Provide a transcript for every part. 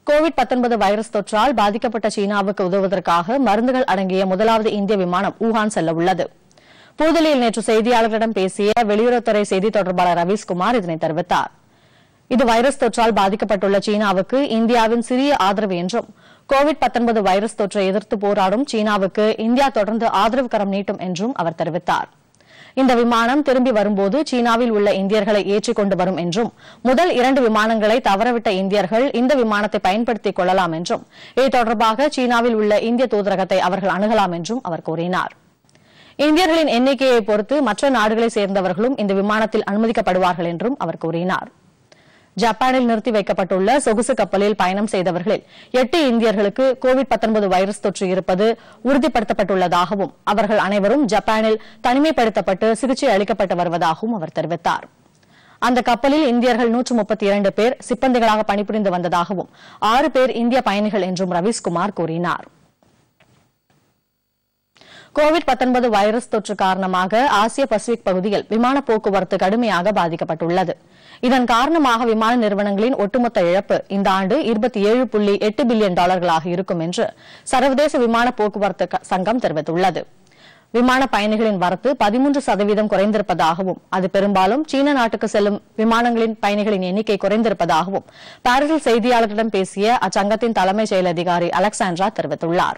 Covid 19 virus தொற்றால் பாதிக்கப்பட்ட சீனாவுக்கு உதவுவதற்காக மருந்துகள் அடங்கிய முதலாவது இந்திய விமானம் ஊகான் செல்ல உள்ளது புதுதில்லியில் நேற்று செய்தியாளர்களிடம் பேசிய வெளியுறவுத்துறை செய்தித் தொடர்பாளர் ரவீஸ்குமார் இதனை தெரிவித்தார் இது வைரஸ் தொற்றால் பாதிக்கப்பட்டுள்ள சீனாவுக்கு இந்தியாவின் சிறிய ஆதரவு என்றும் கோவிட் 19 வைரஸ் தொற்றை எதிர்த்து போராடும் சீனாவுக்கு இந்தியா தொடர்ந்து ஆதரவு கரம் நீட்டும் என்றும் அவர் தெரிவித்தார் இந்த விமானம் திரும்பி வரும்போது சீனாவில் உள்ள இந்தியர்களை ஏற்றிக் கொண்டு வரும் என்றும் முதல் இரண்டு விமானங்களை தவறவிட்ட இந்தியர்கள் இந்த விமானத்தை பயன்படுத்திக் கொள்ளலாம் என்றும் இது தொடர்பாக சீனாவில் உள்ள இந்திய தூதரகத்தை அவர்கள் அணுகலாம் என்றும் அவர் கூறினார் இந்தியர்களின் எண்ணிக்கையை பொறுத்து மற்ற நாடுகளைச் சேர்ந்தவர்களும் இந்த விமானத்தில் அனுமதிக்கப்படுவார்கள் என்றும் அவர் கூறினார் ஜப்பானில் நிறுத்தி வைக்கப்பட்டுள்ள சொகுசு கப்பலில் பயணம் செய்தவர்களில் எட்டு இந்தியர்களுக்கு கோவிட் 19 வைரஸ் தொற்று இருப்பது உறுதிப்படுத்தப்பட்டுள்ளதாகவும் அவர்கள் அனைவரும் ஜப்பானில் தனிமைப்படுத்தப்பட்டு சிகிச்சை அளிக்கப்பட்டு வருவதாகவும் அவர் தெரிவித்தார் அந்த கப்பலில் இந்தியர்கள் நூற்று முப்பத்தி இரண்டு பேர் சிப்பந்திகளாக பணிபுரிந்து வந்ததாகவும் ஆறு பேர் இந்திய பயணிகள் என்றும் ரவீஸ்குமார் கூறினார் கோவிட் 19 வைரஸ் தொற்று காரணமாக ஆசிய பசிபிக் பகுதியில் விமான போக்குவரத்து கடுமையாக பாதிக்கப்பட்டுள்ளது இதன் காரணமாக விமான நிறுவனங்களின் ஒட்டுமொத்த இழப்பு இந்த ஆண்டு இருபத்தி ஏழு புள்ளி எட்டு பில்லியன் டாலர்களாக இருக்கும் என்று சர்வதேச விமான போக்குவரத்து க- சங்கம் தெரிவித்துள்ளது விமான பயணிகளின் வரத்து பதிமூன்று சதவீதம் குறைந்திருப்பதாகவும் அது பெரும்பாலும் சீன நாட்டுக்கு செல்லும் விமானங்களின் பயணிகளின் எண்ணிக்கை குறைந்திருப்பதாகவும் பாரிஸில் செய்தியாளர்களிடம் பேசிய அச்சங்கத்தின் தலைமைச் செயல் அதிகாரி அலெக்சாண்ட்ரா தெரிவித்துள்ளார்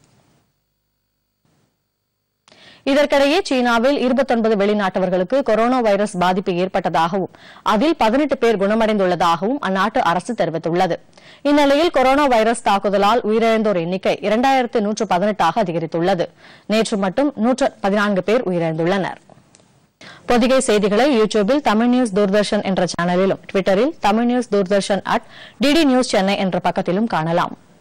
இதற்கிடையே சீனாவில் 29 வெளிநாட்டவர்களுக்கு கொரோனா வைரஸ் பாதிப்பு ஏற்பட்டதாகவும் அதில் 18 பேர் குணமடைந்துள்ளதாகவும் அந்நாட்டு அரசு தெரிவித்துள்ளது இந்நிலையில் கொரோனா வைரஸ் தாக்குதலால் உயிரிழந்தோர் எண்ணிக்கை இரண்டாயிரத்து நூற்று பதினெட்டாக அதிகரித்துள்ளது நேற்று மட்டும் நூற்று பதினான்கு பேர் உயிரிழந்துள்ளனர் பொதிகை செய்திகளை யூடியூபில் தமிழ் நியூஸ் தூர்தர்ஷன் என்ற சேனலிலும் ட்விட்டரில் Tamil news Doordarshan at DD news Chennai என்ற பக்கத்திலும் காணலாம்